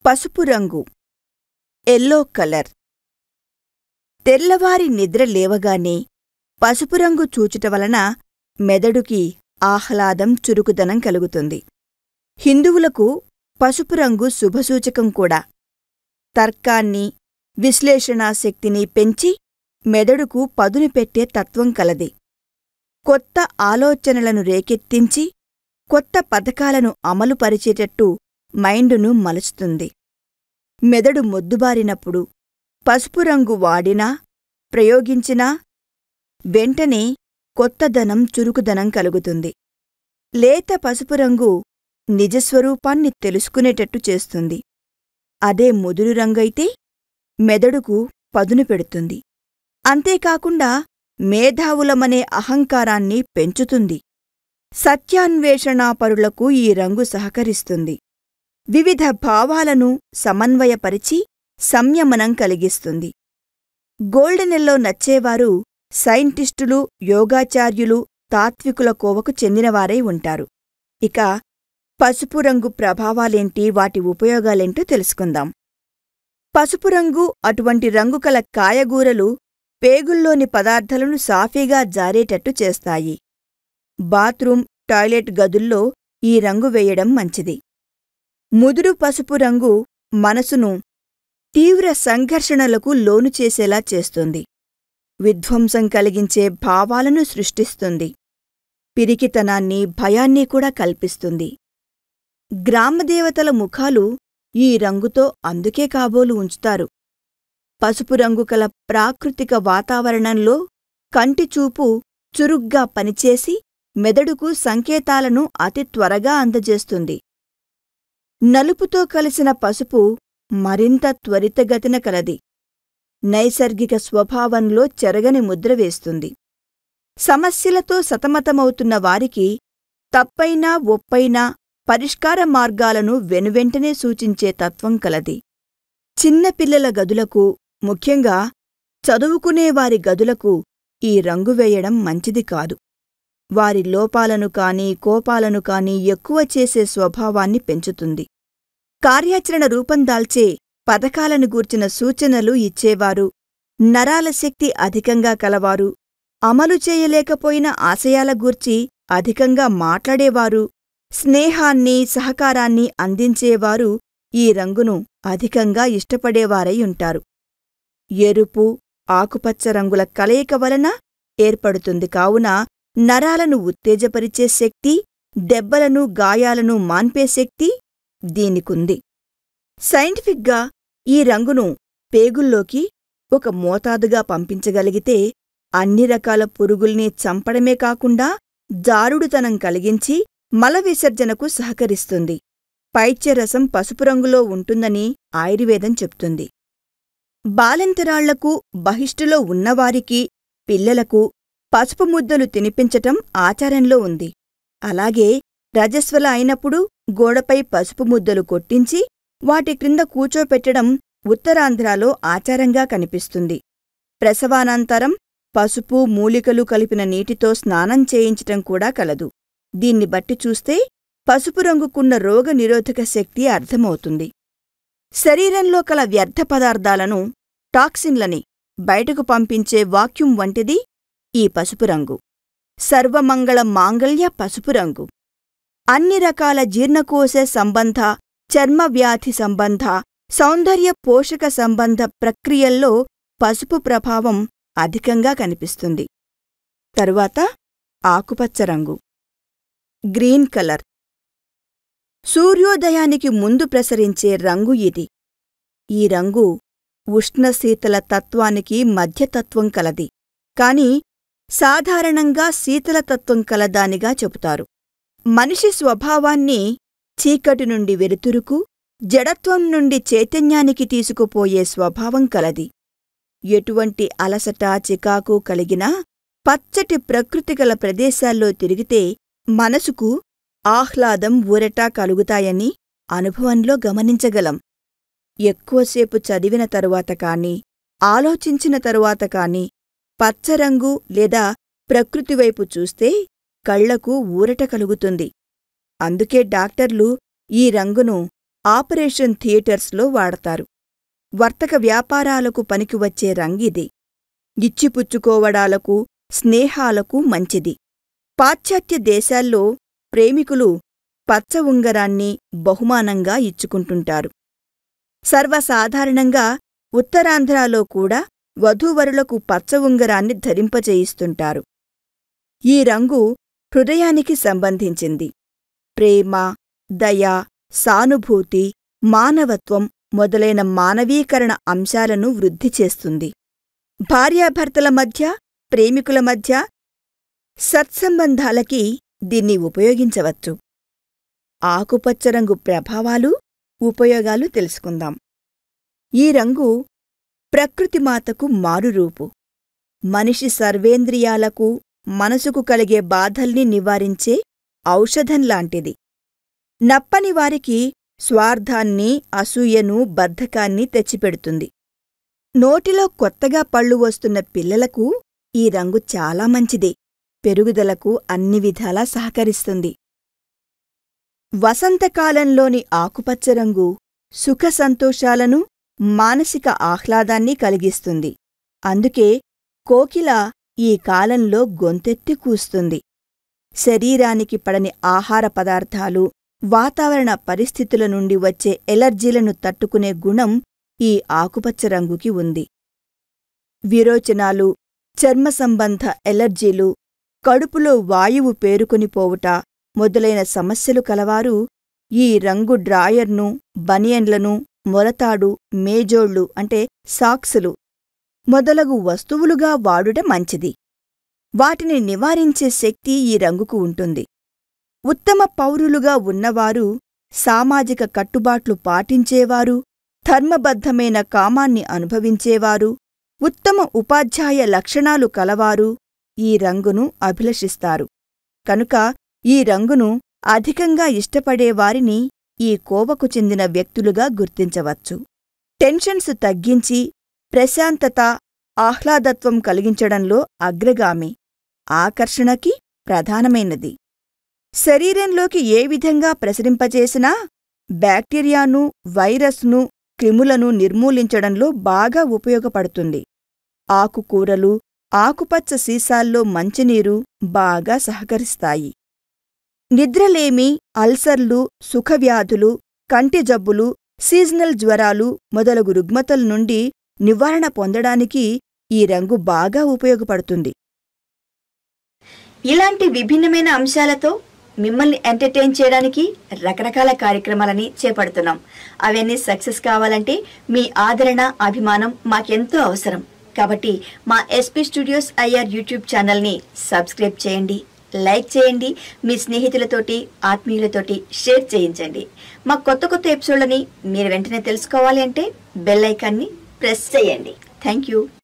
పసుపు రంగు yellow colour తెల్లవారి నిద్ర లేవగానే పసుపు రంగు చూచుట వలన మెదడుకి ఆహ్లాదం చురుకుదనం కలుగుతుంది హిందువులకు పసుపు రంగు శుభసూచకం కూడా తర్కాన్ని విశ్లేషణాశక్తిని పెంచి మెదడుకు పదును పెట్టే తత్వం కలది కొత్త ఆలోచనలను రేకెత్తించి కొత్త పథకాలను అమలుపరిచేటట్టు మైండును మలుచుతుంది మెదడు మొద్దుబారినప్పుడు పసుపు రంగు వాడినా ప్రయోగించినా వెంటనే కొత్తదనం చురుకుదనం కలుగుతుంది లేత పసుపు రంగు నిజస్వరూపాన్ని తెలుసుకునేటట్టు చేస్తుంది అదే ముదురు రంగైతే మెదడుకు పదును పెడుతుంది అంతేకాకుండా మేధావులమనే అహంకారాన్ని పెంచుతుంది సత్యాన్వేషణాపరులకు ఈ రంగు సహకరిస్తుంది వివిధ భావాలను సమన్వయపరిచి సంయమనం కలిగిస్తుంది గోల్డెనెల్లో నచ్చేవారు సైంటిస్టులు యోగాచార్యులు తాత్వికుల కోవకు చెందినవారై ఉంటారు ఇక పసుపు రంగు ప్రభావాలేంటి వాటి ఉపయోగాలేంటో తెలుసుకుందాం పసుపు రంగు అటువంటి రంగు కల కాయగూరలు పేగుల్లోని పదార్థాలను సాఫీగా జారేటట్టు చేస్తాయి బాత్రూం టాయిలెట్ గదుల్లో ఈ రంగు వేయడం మంచిది ముదురు పసుపు రంగు మనసును తీవ్ర సంఘర్షణలకు లోను చేసేలా చేస్తుంది విధ్వంసం కలిగించే భావాలను సృష్టిస్తుంది పిరికితనాన్ని భయాన్ని కూడా కల్పిస్తుంది గ్రామదేవతల ముఖాలు ఈ రంగుతో అందుకే కాబోలు ఉంచుతారు పసుపు రంగు కల ప్రాకృతిక వాతావరణంలో కంటిచూపు చురుగ్గా పనిచేసి మెదడుకు సంకేతాలను అతి త్వరగా అందజేస్తుంది నలుపుతో కలిసిన పసుపు మరింత త్వరితగతిన కలది నైసర్గిక స్వభావంలో చెరగని ముద్ర వేస్తుంది సమస్యలతో సతమతమవుతున్న వారికి తప్పైనా ఒప్పైనా పరిష్కార మార్గాలను వెనువెంటనే సూచించే తత్వం కలది చిన్నపిల్లల గదులకు ముఖ్యంగా చదువుకునేవారి గదులకు ఈ రంగు వేయడం మంచిది కాదు వారి లోపాలను కాని కోపాలను కాని ఎక్కువ చేసే స్వభావాన్ని పెంచుతుంది కార్యాచరణ రూపందాల్చే పథకాలను గూర్చిన సూచనలు ఇచ్చేవారు నరాల శక్తి అధికంగా కలవారు అమలు చేయలేకపోయిన ఆశయాల గూర్చి అధికంగా మాట్లాడేవారు స్నేహాన్ని సహకారాన్ని అందించేవారు ఈ రంగును అధికంగా ఇష్టపడేవారై ఉంటారు ఎరుపు ఆకుపచ్చ రంగుల కలయిక వలన ఏర్పడుతుంది కావున నరాలను ఉత్తేజపరిచే శక్తి దెబ్బలను గాయాలను మాన్పే శక్తి దీనికుంది సైంటిఫిక్గా ఈ రంగును పేగుల్లోకి ఒక మోతాదుగా పంపించగలిగితే అన్ని రకాల పురుగుల్ని చంపడమే కాకుండా జారుడుతనం కలిగించి మల విసర్జనకు సహకరిస్తుంది పైత్యరసం పసుపు రంగులో ఉంటుందని ఆయుర్వేదం చెప్తుంది బాలెంతరాళ్లకు బహిష్టులో ఉన్నవారికి పిల్లలకు పసుపు ముద్దలు తినిపించటం ఆచారంలో ఉంది అలాగే రజస్వల అయినప్పుడు గోడపై పసుపు ముద్దలు కొట్టించి వాటి క్రింద కూచోపెట్టడం ఉత్తరాంధ్రాలో ఆచారంగా కనిపిస్తుంది ప్రసవానంతరం పసుపు మూలికలు కలిపిన నీటితో స్నానం చేయించటం కూడా కలదు దీన్ని బట్టి చూస్తే పసుపు రంగుకున్న రోగ నిరోధక శక్తి అర్థమవుతుంది శరీరంలో కల వ్యర్థ పదార్థాలను టాక్సిన్లని బయటకు పంపించే వాక్యూమ్ వంటిది ఈ పసుపు రంగు సర్వమంగళ మాంగళ్య పసుపు రంగు అన్ని రకాల జీర్ణకోశ సంబంధ చర్మవ్యాధి సంబంధ సౌందర్య పోషక సంబంధ ప్రక్రియల్లో పసుపు ప్రభావం అధికంగా కనిపిస్తుంది తరువాత ఆకుపచ్చ రంగు గ్రీన్ కలర్ సూర్యోదయానికి ముందు ప్రసరించే రంగు ఇది ఈ రంగు ఉష్ణశీతల తత్వానికి మధ్యతత్వం కలది కాని సాధారణంగా శీతలతత్వం కలదానిగా చెబుతారు మనిషి స్వభావాన్ని చీకటి నుండి వెలుతురుకు జడత్వం నుండి చైతన్యానికి తీసుకుపోయే స్వభావం కలది ఎటువంటి అలసట చికాకు కలిగినా పచ్చటి ప్రకృతి గల ప్రదేశాల్లో తిరిగితే మనసుకు ఆహ్లాదం ఊరట కలుగుతాయని అనుభవంలో గమనించగలం ఎక్కువసేపు చదివిన తరువాత కాని ఆలోచించిన తరువాత కాని పచ్చరంగు లేదా ప్రకృతివైపు చూస్తే కళ్లకు ఊరట కలుగుతుంది అందుకే డాక్టర్లు ఈ రంగును ఆపరేషన్ థియేటర్స్లో వాడతారు వర్తక వ్యాపారాలకు పనికివచ్చే రంగిది ఇచ్చిపుచ్చుకోవడాలకు స్నేహాలకు మంచిది పాశ్చాత్య దేశాల్లో ప్రేమికులు పచ్చ ఉంగరాన్ని బహుమానంగా ఇచ్చుకుంటుంటారు సర్వసాధారణంగా ఉత్తరాంధ్రాలో కూడా వధూవరులకు పచ్చ ఉంగరాన్ని ధరింపచేయిస్తుంటారు ఈ రంగు హృదయానికి సంబంధించింది ప్రేమ దయ సానుభూతి మానవత్వం మొదలైన మానవీకరణ అంశాలను వృద్ధి చేస్తుంది భార్యాభర్తల మధ్య ప్రేమికుల మధ్య సత్సంబంధాలకి దీన్ని ఉపయోగించవచ్చు ఆకుపచ్చ రంగు ప్రభావాలు ఉపయోగాలు తెలుసుకుందాం ఈ రంగు ప్రకృతిమాతకు మారురూపు మనిషి సర్వేంద్రియాలకు మనసుకు కలిగే బాధల్ని నివారించే ఔషధంలాంటిది నప్పని వారికి స్వార్థాన్ని అసూయను బద్ధకాన్ని తెచ్చిపెడుతుంది నోటిలో కొత్తగా పళ్ళు వస్తున్న పిల్లలకు ఈ రంగు చాలా మంచిది పెరుగుదలకు అన్ని విధాలా సహకరిస్తుంది వసంతకాలంలోని ఆకుపచ్చ రంగు సుఖ సంతోషాలను మానసిక ఆహ్లాదాన్ని కలిగిస్తుంది అందుకే కోకిల ఈ కాలంలో గొంతెత్తి కూస్తుంది శరీరానికి పడని ఆహార పదార్థాలు వాతావరణ పరిస్థితుల నుండి వచ్చే ఎలర్జీలను తట్టుకునే గుణం ఈ ఆకుపచ్చ రంగుకి ఉంది విరోచనాలు చర్మ సంబంధ ఎలర్జీలు కడుపులో వాయువు పేరుకొనిపోవుట మొదలైన సమస్యలు కలవారు ఈ రంగు డ్రాయర్ను బనియన్లను మొలతాడు మేజోళ్లు అంటే సాక్సులు మొదలగు వస్తువులుగా వాడుట మంచిది వాటిని నివారించే శక్తి ఈ రంగుకు ఉంటుంది ఉత్తమ పౌరులుగా ఉన్నవారు సామాజిక కట్టుబాట్లు పాటించేవారు ధర్మబద్ధమైన కామాన్ని అనుభవించేవారు ఉత్తమ ఉపాధ్యాయ లక్షణాలు కలవారు ఈ రంగును అభిలషిస్తారు కనుక ఈ రంగును అధికంగా ఇష్టపడేవారిని ఈ కోవకు చెందిన వ్యక్తులుగా గుర్తించవచ్చు టెన్షన్స్ తగ్గించి ప్రశాంతత ఆహ్లాదత్వం కలిగించడంలో అగ్రగామి ఆకర్షణకి ప్రధానమైనది శరీరంలోకి ఏ విధంగా ప్రసరింపచేసినా బ్యాక్టీరియాను వైరస్ను క్రిములను నిర్మూలించడంలో బాగా ఉపయోగపడుతుంది ఆకుకూరలు ఆకుపచ్చ సీసాల్లో మంచినీరు బాగా సహకరిస్తాయి నిద్రలేమి అల్సర్లు సుఖవ్యాధులు కంటి జబ్బులు సీజనల్ జ్వరాలు మొదలగు రుగ్మతల నుండి నివారణ పొందడానికి ఈ రంగు బాగా ఉపయోగపడుతుంది ఇలాంటి విభిన్నమైన అంశాలతో మిమ్మల్ని ఎంటర్టైన్ చేయడానికి రకరకాల కార్యక్రమాలని చేపడుతున్నాం అవన్నీ సక్సెస్ కావాలంటే మీ ఆదరణ అభిమానం మాకెంతో అవసరం కాబట్టి మా ఎస్పీ స్టూడియోస్ ఐఆర్ యూట్యూబ్ ఛానల్ని సబ్స్క్రైబ్ చేయండి లైక్ చేయండి మీ స్నేహితులతోటి ఆత్మీయులతోటి షేర్ చేయించండి మా కొత్త కొత్త ఎపిసోడ్లని మీరు వెంటనే తెలుసుకోవాలి అంటే బెల్ ఐకాన్ని ప్రెస్ చేయండి థ్యాంక్ యూ